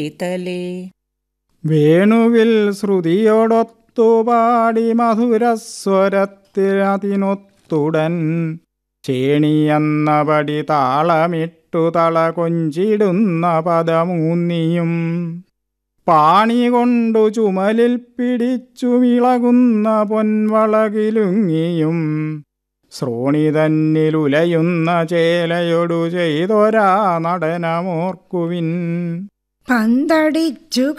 തലേ വേണുവിൽ ശ്രുതിയോടൊത്തു പാടി മധുരസ്വരത്തിൽ അതിനൊത്തുടൻ ചേണിയെന്നപടി താളമിട്ടു തള കൊഞ്ചിടുന്ന പദമൂന്നിയും പാണി കൊണ്ടു ചുമലിൽ പിടിച്ചു മിളകുന്ന പൊൻവളകിലുങ്ങിയും ശ്രോണി തന്നിലുലയുന്ന ചേലയൊടു ചെയ്തൊരാ നടനമോർക്കുവിൻ പന്തടിച്ചു